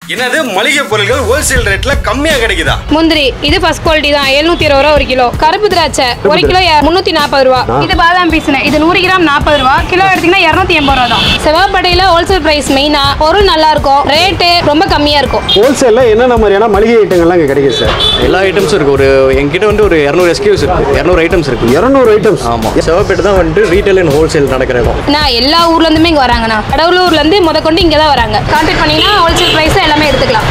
என்னது மளிகை பொருட்கள் ஹோல்சேல் ரேட்ல கம்மியா கிடைக்குதா முந்திரி இது ஃபர்ஸ்ட் குவாலிட்டி தான் எழுநூத்தி இருபது ரூபா ஒரு கிலோ கருப்பு திராட்சை ஒரு கிலோ முன்னூத்தி நாற்பது ரூபா இது பாதாம் பீஸ்னு இது நூறு கிராம் நாற்பது ரூபா கிலோ எடுத்தீங்கன்னா இரநூத்தி எண்பது ரூபா தான் செவ்வாப்படையில ஹோல்சேல் பிரைஸ் மெயினா பொருள் நல்லா இருக்கும் ரேட்டு ரொம்ப கம்மியா இருக்கும் ஹோல்சேலில் என்னென்ன மாதிரியான மளிகை ஐட்டங்கள்லாம் இங்கே கிடைக்குது சார் எல்லா ஐட்டம்ஸும் இருக்குது ஒரு எங்கிட்ட வந்து ஒரு இரநூறு எஸ்கியூஸ் இருக்குது இரநூறு ஐட்டம்ஸ் இருக்குது இரநூறு ஐட்டம்ஸ் ஆமாம் செவப்பேட்டு தான் வந்துட்டு ரீட்டைல் அண்ட் ஹோல்சேல் நடக்கிற இடம் நான் எல்லா ஊர்ல இருந்துமே இங்க வராங்கண்ணா கடவுளூர்ல இருந்து முத கொண்டு இங்க தான் வராங்க கான்டாக்ட் பண்ணீங்கன்னா ஹோல்சேல் பிரைஸ் எல்லாமே எடுத்துக்கலாம்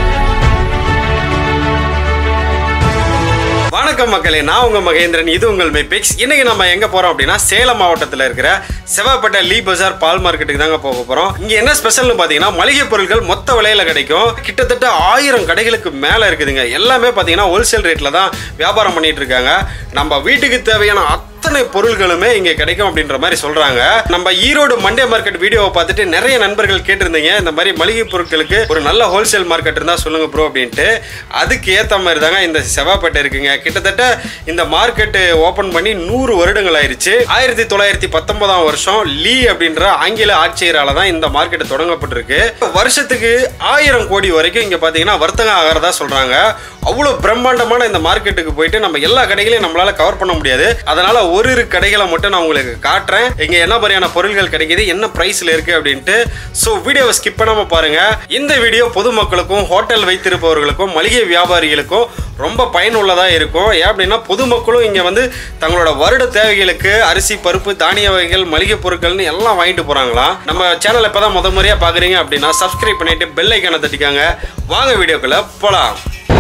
வணக்கம் மக்களே நான் உங்க மகேந்திரன் இது உங்கள் மெபிக்ஸ் இன்னைக்கு நம்ம எங்க போறோம் அப்படின்னா சேலம் மாவட்டத்தில் இருக்கிற செவ்வாப்பேட்டை லீ பஜார் பால் மார்க்கெட்டுக்கு தாங்க போக போறோம் இங்க என்ன ஸ்பெஷல்னு பாத்தீங்கன்னா மளிகை பொருட்கள் மொத்த விலையில கிடைக்கும் கிட்டத்தட்ட ஆயிரம் கடைகளுக்கு மேல இருக்குதுங்க எல்லாமே பாத்தீங்கன்னா ஹோல்சேல் ரேட்ல தான் வியாபாரம் பண்ணிட்டு இருக்காங்க நம்ம வீட்டுக்கு தேவையான அத்தனை பொருள்களுமே இங்க கிடைக்கும் அப்படின்ற மாதிரி சொல்றாங்க நம்ம ஈரோடு மண்டே மார்க்கெட் வீடியோவை பார்த்துட்டு நிறைய நண்பர்கள் கேட்டிருந்தீங்க இந்த மாதிரி மளிகை பொருட்களுக்கு ஒரு நல்ல ஹோல்சேல் மார்க்கெட் இருந்தா சொல்லுங்க ப்ரோ அப்படின்ட்டு அதுக்கு ஏத்த மாதிரி தாங்க இந்த செவ்வாப்பேட்டை இருக்குங்க கிட்டத்தட்ட இந்த மார்க்கெட் ஓபன் பண்ணி நூறு வருடங்கள் ஆயிருச்சு ஆயிரத்தி தொள்ளாயிரத்தி பத்தொன்பதாம் வருஷம் லீ அப்படின்ற ஆங்கில ஆட்சியரால தான் இந்த மார்க்கெட் தொடங்கப்பட்டிருக்கு வருஷத்துக்கு ஆயிரம் கோடி வரைக்கும் இங்க பாத்தீங்கன்னா வர்த்தகம் ஆகிறதா சொல்றாங்க அவ்வளவு பிரம்மாண்டமான இந்த மார்க்கெட்டுக்கு போயிட்டு நம்ம எல்லா கடைகளையும் நம்மளால கவர் பண்ண முடியாது அதனால ஒரு இரு கடைகளை மட்டும் நான் உங்களுக்கு காட்டுறேன் இங்க என்ன மாதிரியான பொருட்கள் கிடைக்குது என்ன பிரைஸ்ல இருக்கு அப்படின்ட்டு ஸோ வீடியோவை ஸ்கிப் பண்ணாம பாருங்க இந்த வீடியோ பொதுமக்களுக்கும் ஹோட்டல் வைத்திருப்பவர்களுக்கும் மளிகை வியாபாரிகளுக்கும் ரொம்ப பயனுள்ளதா இருக்கும் ஏன் அப்படின்னா பொதுமக்களும் இங்க வந்து தங்களோட வருட தேவைகளுக்கு அரிசி பருப்பு தானிய வகைகள் மளிகை பொருட்கள்னு எல்லாம் வாங்கிட்டு போறாங்களாம் நம்ம சேனல் இப்பதான் முத முறையா பாக்குறீங்க அப்படின்னா சப்ஸ்கிரைப் பண்ணிட்டு பெல் ஐக்கானை தட்டிக்காங்க வாங்க வீடியோக்குள்ள போலாம்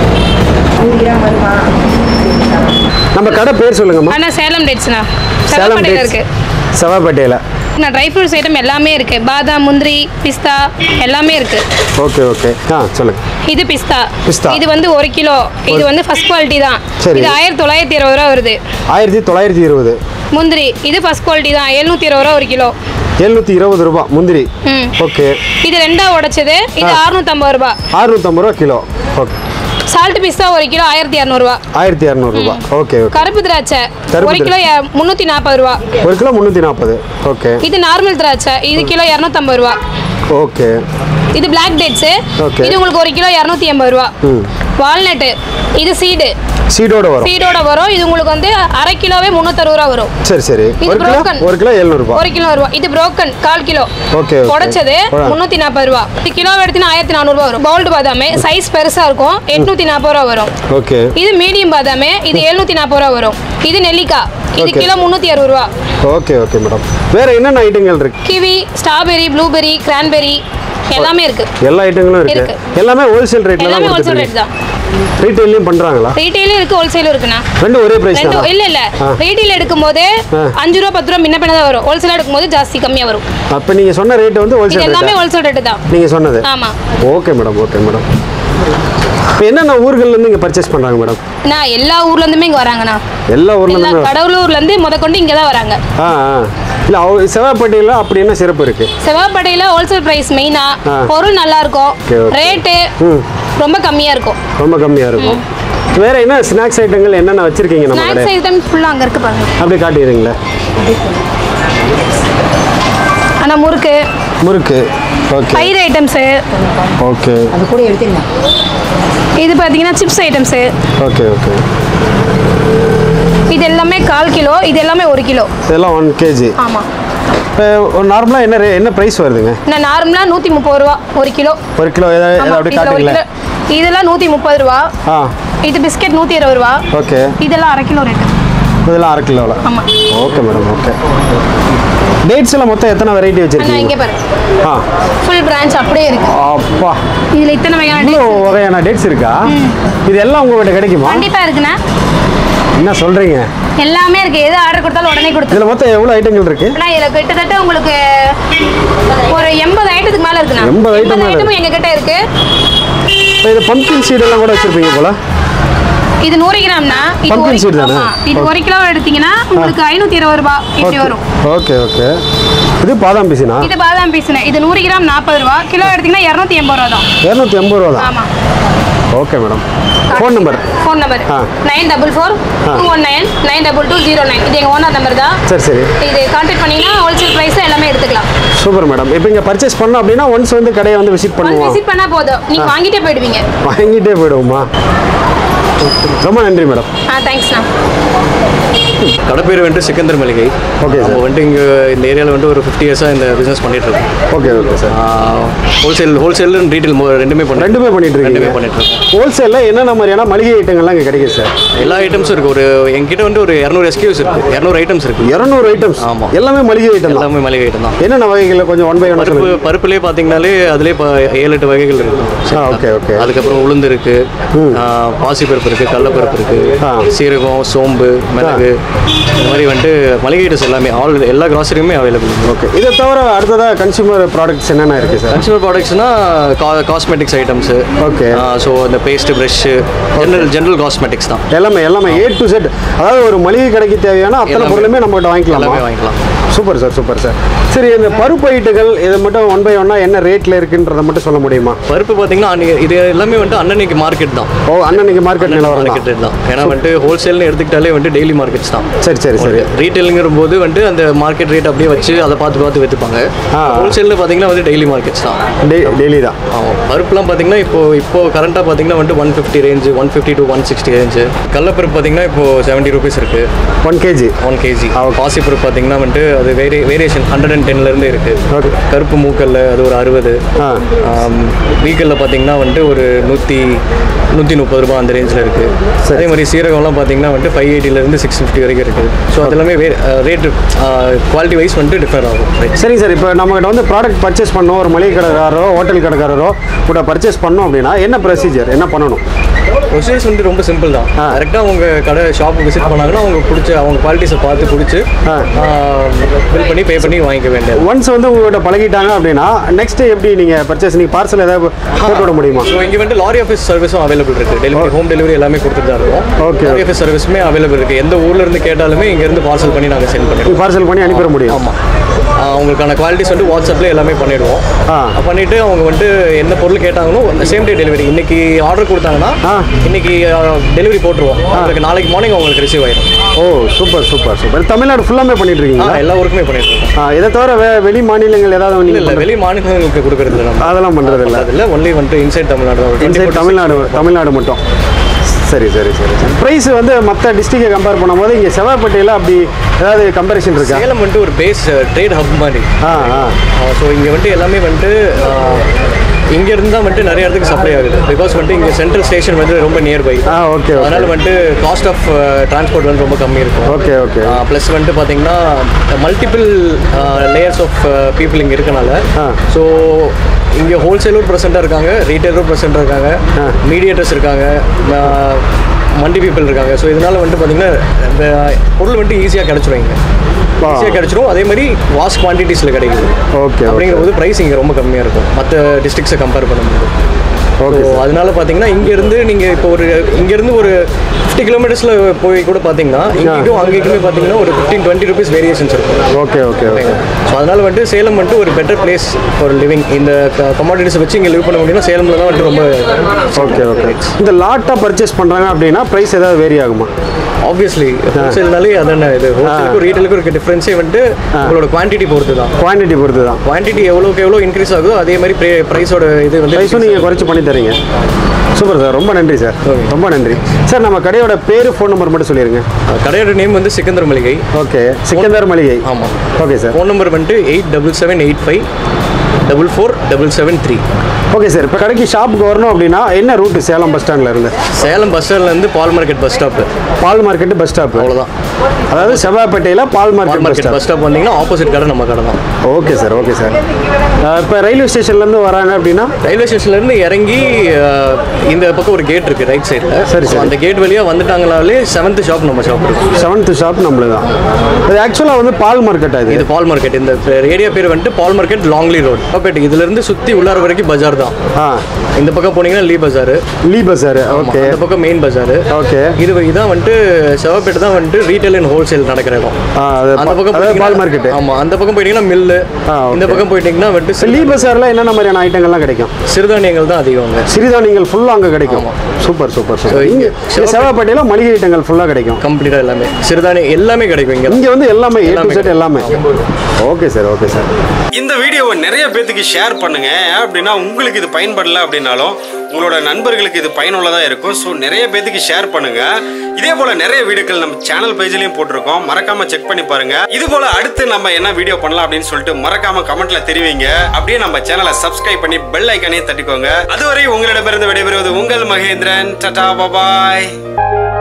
நம்ம கடை பேர் சொல்லுங்கம்மா ஆனா சேலம் டேட்ஸ்ண்ணா சேலம் செவ்வாப்படையில டேட்ஸ் இருக்கு செவ்வாப்பேட்டையில் நான் ட்ரை ஃப்ரூட்ஸ் ஐட்டம் எல்லாமே இருக்கு பாதாம் முந்திரி பிஸ்தா எல்லாமே இருக்கு ஓகே ஓகே ஆ சொல்லுங்கள் இது பிஸ்தா பிஸ்தா. இது வந்து ஒரு கிலோ இது வந்து ஃபர்ஸ்ட் குவாலிட்டி தான் சரி. இது ஆயிரத்தி தொள்ளாயிரத்தி இருபது ரூபா வருது ஆயிரத்தி தொள்ளாயிரத்தி இருபது முந்திரி இது ஃபர்ஸ்ட் குவாலிட்டி தான் எழுநூத்தி இருபது ரூபா ஒரு கிலோ எழுநூற்றி இருபது ரூபா முந்திரி ம் ஓகே இது ரெண்டா உடைச்சது இது ஆ. அறுநூத்தம்பது ரூபா அறுநூத்தம்பது ரூபா கிலோ ஓகே சால்ட் பிஸ்தா ஒரு கிலோ ஆயிரத்தி இரநூறுவா ஆயிரத்தி இரநூறுபா ஓகே ஓகே கருப்பு திராட்சை கருப்பு ஒரு கிலோ எ- முந்நூத்தி நாற்பது ரூபா ஒரு கிலோ முந்நூற்றி நாற்பது ஓகே இது நார்மல் திராட்சை இது கிலோ இரநூத்தம்பது ரூபா ஓகே இது பிளாக் டேட்ஸ் Okay. இது உங்களுக்கு ஒரு கிலோ இரநூத்தி எண்பது ரூபா ம் வால்நட்டு இது சீடு சீடோட வரும் சீடோட வரும் இது உங்களுக்கு வந்து அரை கிலோவே முந்நூத்தறுபது ரூபா வரும் சரி சரி இது ஒரு கிலோ broken. ஒரு கிலோ எழுநூறுபா ஒரு கிலோ ரூபா இது புரோக்கன் கால் கிலோ ஓகே ஓகே உடைச்சது ஆ. முந்நூற்றி நாற்பது ரூபா இது கிலோ எடுத்தீங்கன்னா ஆயிரத்தி நானூறுபா வரும் பவுல்டு பாதாமே சைஸ் பெருசா இருக்கும் எட்நூத்தி நாற்பது ரூபா வரும் ஓகே இது மீடியம் பாதாமே இது எழுநூத்தி நாற்பது ரூபா வரும் இது நெல்லிக்காய் இது Okay. கிலோ முந்நூற்றி அறுபது ரூபா ஓகே ஓகே மேடம் வேற என்னென்ன ஐட்டங்கள் இருக்கு கிவி ஸ்ட்ராபெரி ப்ளூபெரி கிரான்பெரி எல்லாமே இருக்கு எல்லா ஐட்டங்களும் இருக்கு இருக்கு. எல்லாமே ஹோல்சேல் ரேட்ல தான் எல்லாமே ஹோல்சேல் ரேட் கொடுத்துருக்கீங்க தான் ரீட்டைல்லையும் பண்றாங்களா ரீட்டைலும் இருக்கு ஹோல்சேலும் இருக்குண்ணா ரெண்டு ஒரே பிரைஸ் ரெண்டு தான் இல்ல இல்ல ஆ. ரீட்டைல் எடுக்கும்போது ஆ. அஞ்சு ரூபா பத்து ரூபா முன்ன பின்ன தான் வரும் ஹோல்சேல் எடுக்கும்போது ஜாஸ்தி கம்மியா வரும் அப்ப நீங்க சொன்ன ரேட் வந்து இது ஹோல்சேல் எல்லாமே ரேட் ஹோல்சேல் ரேட்டு தான் நீங்க சொன்னது ஆமா ஓகே மேடம் ஓகே மேடம் இப்போ என்னென்ன ஊர்கள்ல இருந்து இங்க பர்ச்சேஸ் பண்றாங்க மேடம் நான் எல்லா ஊர்ல இருந்துமே இங்க வராங்கண்ணா எல்லா ஊர்ல எல்லா இருந்து கடவுளூர்ல இருந்து முத கொண்டு இங்க தான் வராங்க ஆ ஆ இல்ல அவ- செவ்வாய்ப்பேட்டையில அப்படி என்ன சிறப்பு இருக்கு செவ்வாப்படையில ஹோல்சேல் பிரைஸ் மெயினா ஆ. பொருள் நல்லா இருக்கும் Okay, okay. ரேட்டு ம் ரொம்ப கம்மியா இருக்கும் ரொம்ப கம்மியா இருக்கும் வேற என்ன ஸ்நாக்ஸ் ஐட்டங்கள் என்னென்ன வச்சிருக்கீங்க நம்ம ஸ்நாக்ஸ் கடை ஐட்டம் ஃபுல்லா அங்க இருக்கு பாருங்க அப்படியே காட்டிடுறீங்களா ஆனா முறுக்கு முறுக்கு ஓகே பயிர் ஐட்டம்ஸ் ஓகே இது பாத்தீங்கன்னா சிப்ஸ் ஐட்டம்ஸ் ஓகே ஓகே இது எல்லாமே கால் கிலோ இது எல்லாமே ஒரு கிலோ இதெல்லாம் ஒன் கேஜி ஆமா இப்போ ஒரு நார்மலாக என்ன ரே என்ன ப்ரைஸ் வருதுங்க நான் நார்மலா நூத்தி முப்பது ரூபா ஒரு கிலோ ஒரு கிலோ ஏதாவது ஆமா, அப்படியே இதுல ஒரு காட்டுங்களேன் கிலோ இதெல்லாம் நூத்தி முப்பது ரூபா ஆ இது பிஸ்கெட் நூத்தி இருபது ரூபா ஓகே இதெல்லாம் அரை கிலோ ரேட்டு இதெல்லாம் அரை கிலோவில் ஆமா ஓகே மேடம் ஓகே டேட்ஸ் எல்லாம் மொத்தம் எத்தனை வெரைட்டி அண்ணா இங்க வச்சிருக்கீங்க பாருங்க ஆ ஃபுல் பிரான்ச் அப்படியே இருக்கு அப்பா இதுல இத்தனை வகையான இவ்வளோ dates- வகையான டேட்ஸ் இருக்கா இது எல்லாம் உங்ககிட்ட கிடைக்குமா கண்டிப்பா இருக்குண்ணா என்ன சொல்றீங்க எல்லாமே இருக்கு எது ஆர்டர் கொடுத்தாலும் உடனே கொடுத்து இதுல மொத்தம் எவ்வளவு ஐட்டங்கள் இருக்கு ஆனா இதுல கிட்டத்தட்ட உங்களுக்கு ஒரு எண்பது ஐட்டத்துக்கு மேல இருக்குண்ணா 80 item மேல ஐட்டமும் எங்க கிட்ட இருக்கு இப்போ இது பம்கின் சீட் எல்லாம் கூட வச்சிருப்பீங்க போல இது நூறு கிராம்னா இது Pumpkin ஒரு seed தானே? ஆமா, இது ஒரு கிலோ எடுத்தீங்கன்னா உங்களுக்கு ஐநூத்தி இருபது ரூபாய் இப்படி வரும் ஓகே ஓகே இது பாதாம் பிசினா இது பாதாம் பீஸ்னு இது நூறு கிராம் நாற்பது ரூபா கிலோ எடுத்தீங்கன்னா இரநூத்தி எண்பது ரூபா தான் இரநூத்தி எண்பது ரூபா தான் ஆமா okay madam phone number phone number ஆ. Nine double four two one nine nine double two zero nine இது எங்கள் ஓனர் நம்பர் தான் சரி சரி இது கான்டாக்ட் பண்ணீங்கன்னா ஹோல்சேல் ப்ரைஸ் எல்லாமே எடுத்துக்கலாம் சூப்பர் மேடம் இப்போ இங்கே பர்ச்சேஸ் பண்ணோம் அப்படின்னா ஒன்ஸ் வந்து கடையை வந்து விசிட் ஒன் பண்ணுவோம் விசிட் பண்ணா போதும் நீங்க வாங்கிட்டே போயிடுவீங்க வாங்கிட்டே போயிடுவோமா ரொம்ப நன்றி மேடம் ஆ தேங்க்ஸ்ண்ணா கடை பேர் வந்துட்டு சிக்கந்தர் மளிகை Okay, sir. நம்ம வந்துட்டு இங்கே இந்த ஏரியாவில் வந்துட்டு ஒரு ஃபிஃப்டி இயர்ஸாக இந்த பிஸ்னஸ் பண்ணிட்டு இருக்கோம் okay okay sir wholesale wholesale retail ரெண்டுமே பண்ணி ரெண்டுமே பண்ணிட்டு ரெண்டுமே இருக்கீங்க பண்ணிட்டு இருக்கோம் ஹோல்சேலில் என்னென்ன மாதிரியான மளிகை ஐட்டங்கள்லாம் இங்கே கிடைக்குது சார் எல்லா ஐட்டம்ஸும் இருக்குது ஒரு என்கிட்ட வந்து ஒரு இரநூறு எஸ்கியூஸ் இருக்குது இரநூறு ஐட்டம்ஸ் இருக்குது இரநூறு ஐட்டம்ஸ் ஆமா. எல்லாமே மளிகை ஐட்டம் தான் எல்லாமே மளிகை ஐட்டம் தான் என்னென்ன வகைகளில் கொஞ்சம் ஒன் பை ஒன் பருப்பு சொல்லுங்க பருப்புலேயே பார்த்தீங்கனாலே அதுலேயே இப்போ ஏழு எட்டு வகைகள் இருக்கும் ஆ, okay, okay. அதுக்கப்புறம் உளுந்து இருக்கு ஆ, பாசிப்பருப்பு இருக்கு கடலப்பருப்பு இருக்கு ஆ. சீரகம் சோம்பு மிளகு இந்த மாதிரி வந்துட்டு மளிகை ஐட்டம்ஸ் எல்லாமே ஆல் எல்லா கிராசரியுமே அவைலபிள் ஓகே இதை தவிர அடுத்ததாக கன்சூமர் ப்ராடக்ட்ஸ் என்னென்ன இருக்குது சார் கன்சூமர் ப்ராடக்ட்ஸ்னா காஸ்மெட்டிக்ஸ் ஐட்டம்ஸு Okay. ஸோ இந்த paste brush general general cosmetics தான் எல்லாமே எல்லாமே ஏ டு செட் அதாவது ஒரு மளிகை கடைக்கு தேவையான அத்தனை எல்லாமே. பொருளுமே நம்மகிட்ட வாங்கிக்கலாமா எல்லாமே வாங்கிக்கலாம் சூப்பர் சார் சூப்பர் சார் சரி இந்த பருப்பு ஐட்டுகள் இது மட்டும் ஒன் பை ஒன்னா என்ன ரேட்டில் இருக்குன்றதை மட்டும் சொல்ல முடியுமா பருப்பு பார்த்தீங்கன்னா அன்னைக்கு- இது எல்லாமே வந்துட்டு அன்னன்னைக்கு மார்க்கெட் தான் ஓ அண்ணனுக்கு மார்க்கெட் நிலவரம் மார்க்கெட் தான் தான் ஏன்னா வந்துட்டு ஹோல்சேல்னு எடுத்துக்கிட்டாலே வந்துட்டு டெய்லி மார்க்கெட்ஸ் தான் சரி சரி சரி ரீட்டைலுங்கிற போது வந்துட்டு அந்த மார்க்கெட் ரேட் அப்படியே வச்சு அதை பார்த்து பார்த்து விற்றுப்பாங்க ஆ. ஹோல்சேலில் பார்த்தீங்கன்னா வந்து டெய்லி மார்க்கெட்ஸ் தான் டெய்லி தான் ஆமாம் பருப்புலாம் பார்த்தீங்கன்னா இப்போ இப்போ கரண்ட்டாக பார்த்தீங்கன்னா வந்துட்டு one fifty range one fifty to one sixty range கடலப்பருப்பு பார்த்தீங்கன்னா இப்போ செவன்ட்டி ருபீஸ் இருக்குது ஒன் கேஜி ஒன் கேஜி ஆ, okay. பாசிப்பருப்பு பார்த்தீங்கன்னா வந்துட்டு அது வேரி வேரியேஷன் ஹண்ட்ரட் அண்ட் டென்லேருந்து இருக்குது Okay. கருப்பு மூக்கல்ல அது ஒரு அறுபது ஆ வீக்கல்ல பார்த்தீங்கன்னா வந்துட்டு ஒரு நூற்றி நூற்றி முப்பது ரூபா அந்த ரேஞ்சில் இருக்குது அதே மாதிரி சீரகம்லாம் பார்த்தீங்கன்னா வந்துட்டு ஃபைவ் எயிட்டிலேருந்து சிக்ஸ் ஃபிஃப்டி வரைக்கும் இருக்குது ஸோ அதெல்லாமே வே ரேட்டு குவாலிட்டி வைஸ் வந்துட்டு டிஃபர் ஆகும் Right. சரிங்க சார் இப்போ நம்மகிட்ட வந்து ப்ராடக்ட் பர்ச்சேஸ் பண்ணோம் ஒரு மளிகை கடைக்காரரோ ஹோட்டல் கடைக்காரரோ கூட பர்ச்சேஸ் பண்ணோம் அப்படின்னா என்ன ப்ரொசீஜர் என்ன பண்ணணும் ப்ரொசீஜர்ஸ் வந்து ரொம்ப சிம்பிள் தான் ஆ. கரெக்டாக அவங்க கடை ஷாப்பு விசிட் பண்ணாங்கன்னா அவங்க பிடிச்ச அவங்க குவாலிட்டிஸை பார்த்து பிடிச்சி ஆ. பில் பண்ணி பே பண்ணி வாங்கிக்க வேண்டியது ஒன்ஸ் வந்து உங்கள்கிட்ட பழகிட்டாங்க அப்படின்னா நெக்ஸ்ட் எப்படி நீங்கள் பர்ச்சேஸ் நீங்கள் பார்சல் ஏதாவது போட்டு விட முடியுமா ஸோ இங்கே வந்து லாரி ஆஃபீஸ் சர்வீஸும் அவைலபிள் இருக்குது டெலிவரி ஹோம் டெலிவரி எல்லாமே கொடுத்துட்டு தான் இருக்கும் Okay, லாரி ஆஃபீஸ் சர்வீஸுமே அவைலபிள் இருக்குது எந்த ஊர்ல இருந்து கேட்டாலுமே இங்கேருந்து பார்சல் பண்ணி நாங்கள் சென்ட் பண்ணிடுவோம் பார்சல் பண்ணி அனுப்பிட முடியும் ஆமாம் அவங்களுக்கான குவாலிட்டிஸ் வந்து வாட்ஸ்அப்பில் எல்லாமே பண்ணிடுவோம் ஆ. பண்ணிட்டு அவங்க வந்துட்டு என்ன பொருள் கேட்டாங்களோ சேம் டே டெலிவரி இன்னைக்கு ஆர்டர் கொடுத்தாங்கன்னா ஆ. இன்னைக்கு டெலிவரி போட்டுருவோம் அவங்களுக்கு நாளைக்கு மார்னிங் அவங்களுக்கு ரிசீவ் ஆயிடும் oh super super super Tamil Nadu ஃபுல்லாமே பண்ணிட்டு ஆ இருக்கீங்களா எல்லா ஒர்க்குமே பண்ணிட்டு இருக்கோம் ஆ, இதை தவிர வே வெளி மாநிலங்கள் ஏதாவது இல்ல நீங்கள் இல்ல வெளி மாநிலங்களுக்கு கொடுக்கறது இல்லை நம்ம அதெல்லாம் பண்றது இல்ல. இல்ல ஒன்லி வந்துட்டு இன்சைட் தமிழ்நாடு தான். ஒரு 24 தமிழ்நாடு தமிழ்நாடு மட்டும் சரி சரி சரி சரி ப்ரைஸ் வந்து மற்ற டிஸ்ட்ரிக்டை கம்பேர் பண்ணும்போது இங்கே செவ்வாய்ப்பேட்டையில் அப்படி ஏதாவது கம்பேரிஷன் இருக்கா சேலம் வந்துட்டு ஒரு பேஸ் ட்ரேட் ஹப் மாதிரி ஆ ஆ ஸோ இங்கே வந்துட்டு எல்லாமே வந்துட்டு இங்க இருந்து தான் வந்துட்டு நிறைய இடத்துக்கு சப்ளை ஆகுது பிகாஸ் வந்துட்டு இங்கே சென்ட்ரல் ஸ்டேஷன் வந்து ரொம்ப நியர்பை ஆ ஓகே அதனால ஓகே வந்துட்டு காஸ்ட் ஆஃப் டிரான்ஸ்போர்ட் வந்து ரொம்ப கம்மி இருக்கும் ஓகே ஓகே ப்ளஸ் வந்துட்டு பார்த்தீங்கன்னா மல்டிபிள் லேயர்ஸ் ஆஃப் பீப்புள் இங்கே இருக்கனால ஆ. ஸோ இங்கே ஹோல்சேலரும் ப்ரெசென்ட்டாக இருக்காங்க ரீட்டைலரும் ப்ரெசென்ட்டாக இருக்காங்க ஆ. மீடியேட்டர்ஸ் இருக்காங்க ஆ, மண்டி பீப்புள் இருக்காங்க ஸோ இதனால வந்துட்டு பார்த்தீங்கன்னா இந்த பொருள் வந்துட்டு ஈஸியாக கிடச்சிரும் இங்கே ஆ. ஈஸியாக கிடச்சிரும் அதே மாதிரி வாஸ்ட் குவான்டிட்டிஸில் கிடைக்குது ஓகே அப்படிங்கிற போது ப்ரைஸ் இங்கே ரொம்ப கம்மியாக இருக்கும் மற்ற டிஸ்ட்ரிக்ஸை கம்பேர் பண்ணும்போது ஓகே ஸோ அதனால பார்த்தீங்கன்னா இங்கேருந்து நீங்கள் இப்போ ஒரு இங்கேருந்து ஒரு ஃபிஃப்டி கிலோமீட்டர்ஸில் போய் கூட பார்த்தீங்கன்னா இங்கேயும் அங்கேயுமே பார்த்தீங்கன்னா ஒரு ஃபிஃப்டீன் டுவெண்ட்டி ருபீஸ் வேரியேஷன்ஸ் இருக்கும் ஓகே ஓகே ஓகே ஸோ அதனால வந்துட்டு சேலம் வந்துட்டு ஒரு பெட்டர் பிளேஸ் ஃபார் லிவிங் இந்த கமாடிட்டிஸ் வச்சு இங்கே லிவ் பண்ண முடியும்னா சேலமில் தான் வந்துட்டு ரொம்ப ஓகே ஓகே இந்த லாட்டாக பர்ச்சேஸ் பண்ணுறாங்க அப்படின்னா ப்ரைஸ் ஏதாவது வேரி ஆகுமா ஆப்வியஸ்லி ஹோல்சேல்னாலே அதான இது ஹோல்சேலுக்கும் ரீட்டைலுக்கும் இருக்க டிஃப்ரென்ஸே வந்துட்டு உங்களோட குவான்டிட்டி பொறுத்து தான் குவான்டிட்டி பொறுத்து தான் குவான்டிட்டி எவ்வளோக்கு எவ்வளோ இன்க்ரீஸ் ஆகுதோ அதே மாதிரி ப்ரைஸோட இது வந்து ப்ரைஸும் நீங்கள் குறைச்சி பண்ணி தரீங்க சூப்பர் சார் ரொம்ப நன்றி சார் Okay. ரொம்ப நன்றி சார் நம்ம கடையோட பேர் ஃபோன் நம்பர் மட்டும் சொல்லிடுங்க கடையோட நேம் வந்து சிக்கந்தர் மளிகை ஓகே சிக்கந்தர் மளிகை ஆமாம் ஓகே சார் ஃபோன் நம்பர் வந்துட்டு eight double seven eight five double four double seven three okay sir இப்போ கடைக்கு ஷாப்புக்கு வரணும் அப்படின்னா என்ன ரூட்டு சேலம் பஸ் ஸ்டாண்ட்ல இருந்து சேலம் பஸ் ஸ்டாண்ட்லேருந்து Paal market bus stop Paal market bus stop அவ்வளோதான் அதாவது செவ்வாய்ப்பேட்டையில் Paal Paal market bus market stop bus stop வந்தீங்கன்னா ஆப்போசிட் கடை நம்ம கடை தான் ஓகே சார் ஓகே சார் இப்போ ரயில்வே ஸ்டேஷன்லேருந்து வராங்க அப்படின்னா ரயில்வே ஸ்டேஷன்லேருந்து இறங்கி அஹ், இந்த பக்கம் ஒரு கேட் இருக்குது ரைட் சைடில் சரி, சரி. அந்த கேட் வழியாக வந்துட்டாங்களாலே செவன்த் ஷாப் நம்ம ஷாப் இருக்கும் செவன்த் ஷாப் நம்மளுக்கு தான் இது ஆக்சுவலாக வந்து பால் மார்க்கெட் இது இது பால் மார்க்கெட் இந்த ஏரியா பேர் வந்துட்டு Paal market Longley road Sevvapettai இதுல இருந்து சுத்தி உள்ளார வரைக்கும் பஜார் தான் ஆ இந்த பக்கம் போனீங்கன்னா லீ பஜார் லீ பஸார் ஓகே அந்த பக்கம் மெயின் பஜார் ஓகே இது இதான் வந்துட்டு செவப்பேட்டை தான் வந்துட்டு ரீட்டைல் அண்ட் ஹோல்சேல் நடக்கிற இடம் ஆ அது அந்த பக்கம் அதாவது பால் போயிட்டீங்கன்னா- மார்க்கெட்டு ஆமா அந்த பக்கம் போயிட்டீங்கன்னா மில்லு ஆ, okay. இந்த பக்கம் போயிட்டீங்கன்னா வந்துட்டு லீ சிறு- பஸாரில் என்னென்ன மாதிரியான ஐட்டங்கள்லாம் கிடைக்கும் சிறுதானியங்கள் தான் அதிகம் அங்க சிறுதானியங்கள் ஃபுல்லாக அங்கே கிடைக்கும் சூப்பர் சூப்பர் So, சூப்பர் இங்க இங்கே செவ்வாப்பேட்டையில் மளிகை ஐட்டங்கள் ஃபுல்லாக கிடைக்கும் கம்ப்ளீட்டா எல்லாமே சிறுதானியம் எல்லாமே கிடைக்கும் இங்க இங்கே வந்து எல்லாமே ஏ டு எல்லாமே செட் எல்லாமே ஓகே சார் ஓகே சார் இந்த வீடியோவை நிறைய பேத்துக்கு ஷேர் பண்ணுங்க ஏன் அப்படின்னா உங்களுக்கு இது பயன்படல அப்படின்னாலும் உங்களோட நண்பர்களுக்கு இது பயனுள்ளதாக இருக்கும் ஸோ நிறைய பேத்துக்கு ஷேர் பண்ணுங்க இதே போல நிறைய வீடியோக்கள் நம்ம சேனல் பேஜ்லயும் போட்டிருக்கோம் மறக்காம செக் பண்ணி பாருங்க இது போல அடுத்து நம்ம என்ன வீடியோ பண்ணலாம் அப்படின்னு சொல்லிட்டு மறக்காம கமெண்ட்ல தெரிவிங்க அப்படியே நம்ம சேனலை சப்ஸ்கிரைப் பண்ணி பெல் ஐக்கானே தட்டிக்கோங்க அதுவரை உங்களிடமிருந்து விடைபெறுவது உங்கள் மகேந்திரன் டட்டா பபாய்